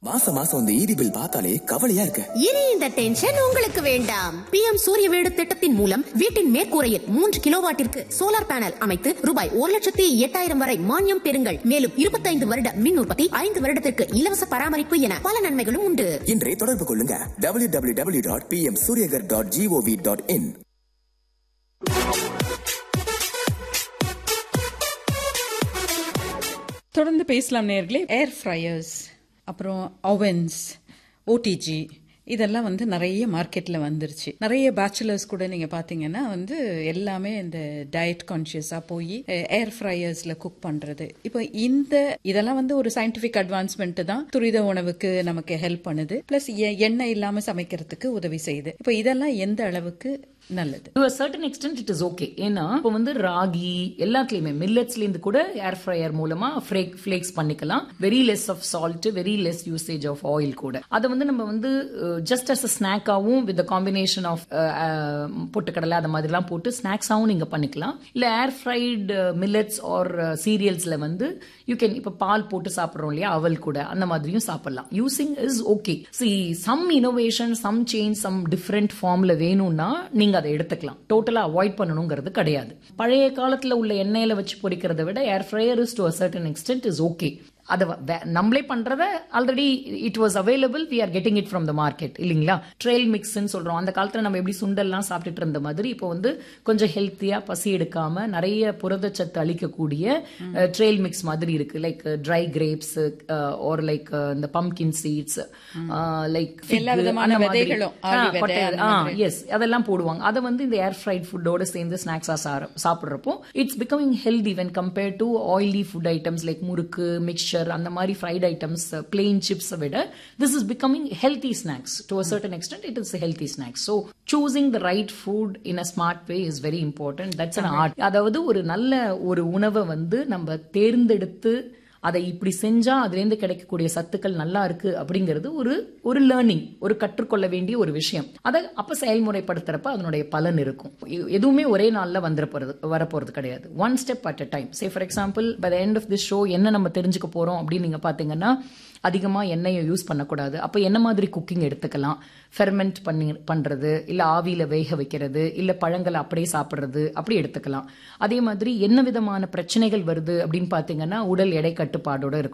மாசம் மாசம் இந்த ஈபி பில் பார்த்தாலே கவலையா இருக்கு இனி இந்த டென்ஷன் உங்களுக்கு வேண்டாம் பிஎம் சூரிய வீடு திட்டத்தின் மூலம் வீட்டின் மேற்கூரையில் மூன்று கிலோவாட்டிற்கு சோலார் பேனல் அமைத்து ரூபாய் ஒரு லட்சத்தி எட்டாயிரம் வரை மானியம் பெறுங்கள் மேலும் இருபத்தைந்து வருட மின் உற்பத்தி ஐந்து வருடத்திற்கு இலவச பராமரிப்பு என பல நன்மைகளும் உண்டு இன்றே தொடர்பு கொள்ளுங்க W W W dot P M Suryaghar dot G O V dot in தொடர்ந்து பேசலாம் நேர்களே ஏர் ஃப்ரையர்ஸ் அப்புறம் அவன்ஸ் ஓடிஜி இதெல்லாம் வந்து நிறைய மார்க்கெட்ல வந்துருச்சு நிறைய பேச்சுலர்ஸ் கூட நீங்க பாத்தீங்கன்னா வந்து எல்லாமே இந்த டயட் கான்சியஸா போய் ஏர் ஃப்ரையர்ஸ்ல குக் பண்றது இப்போ இந்த இதெல்லாம் வந்து ஒரு சயின்டிபிக் அட்வான்ஸ்மெண்ட் தான் துரித உணவுக்கு நமக்கு ஹெல்ப் பண்ணுது பிளஸ் எண்ணெய் இல்லாம சமைக்கிறதுக்கு உதவி செய்யுது இப்போ இதெல்லாம் எந்த அளவுக்கு நல்லது to a certain extent it is okay ஏன்னா இப்போ வந்து ராகி எல்லாத்துலயுமே மில்லட்ஸ்ல இருந்து கூட ஏர் ஃப்ரையர் மூலமா ஃபிளேக்ஸ் பண்ணிக்கலாம் very less of salt very less usage of oil கூட அதை வந்து நம்ம வந்து ஜஸ்ட் அஸ் அ ஸ்நாக்காவும் வித் காம்பினேஷன் ஆஃப் பொட்டுக்கடலை அந்த மாதிரிலாம் போட்டு ஸ்நாக்ஸாவும் நீங்க பண்ணிக்கலாம் இல்ல ஏர் ஃப்ரைடு மில்லட்ஸ் ஆர் சீரியல்ஸ்ல வந்து யூ கேன் இப்போ பால் போட்டு சாப்பிட்றோம் இல்லையா அவல் கூட அந்த மாதிரியும் சாப்பிடலாம் using is okay see some innovation some change some different ஃபார்ம்ல வேணும்னா நீங்க அதை எடுத்துக்கலாம் டோட்டலா அவாய்ட் பண்ணணுங்கிறது கிடையாது பழைய காலத்துல உள்ள எண்ணெயில வச்சு பொரிக்கிறத விட air fryer is to a certain extent is okay அதை நம்மளே பண்றத already it was available we are getting it from the market இல்லைங்களா ட்ரெயில் மிக்ஸ்ன்னு சொல்றோம் அந்த காலத்துல நம்ம எப்படி சுண்டல்லாம் சாப்பிட்டுட்டு இருந்த மாதிரி இப்போ வந்து கொஞ்சம் ஹெல்த்தியா பசி எடுக்காம நிறைய புரதச்சத்து அளிக்கக்கூடிய ட்ரெயில் மிக்ஸ் மாதிரி இருக்கு like dry grapes or like இந்த பம்கின் சீட்ஸ் லைக் எல்லா விதமான விதைகளும், ஆளி விதை, அந்த மாதிரி. எஸ் அதெல்லாம் போடுவாங்க அதை வந்து இந்த ஏர் ஃப்ரைட் ஃபுட்டோட சேர்ந்து ஸ்நாக்ஸா சாப்பிட்றப்போ it's becoming healthy when compare to oily food items like murukku mixture அந்த மாதிரி ஃப்ரைட் ஐட்டம்ஸ் பிளெயின் சிப்ஸ் விட this is becoming healthy snacks to a certain extent it is healthy snacks so choosing the right food in a smart way is very important that's an art அதாவது ஒரு நல்ல ஒரு உணவை வந்து நம்ம தேர்ந்தெடுத்து அதை இப்படி செஞ்சா அதுலேருந்து கிடைக்கக்கூடிய சத்துக்கள் நல்லா இருக்கு அப்படிங்கிறது ஒரு ஒரு லேர்னிங் ஒரு கற்றுக்கொள்ள வேண்டிய ஒரு விஷயம் அதை அப்ப செயல்முறைப்படுத்துறப்ப அதனுடைய பலன் இருக்கும் எ- எதுவுமே ஒரே நாள்ல வந்துட போறது வரப்போறது கிடையாது one step at a time say for example by the end of this show என்ன நம்ம தெரிஞ்சுக்க போறோம் அப்படின்னு நீங்க பாத்தீங்கன்னா அதிகமா எண்ணெயை யூஸ் பண்ணக்கூடாது அப்ப என்ன மாதிரி குக்கிங் எடுத்துக்கலாம் ஃபெர்மெண்ட் பண்ணி பண்றது இல்ல ஆவியில வேக வைக்கிறது இல்ல பழங்களை அப்படியே சாப்பிடுறது அப்படி எடுத்துக்கலாம் அதே மாதிரி என்ன விதமான பிரச்சனைகள் வருது அப்படின்னு பாத்தீங்கன்னா உடல் எடை கட்டுப்பாடோட இருக்கணும்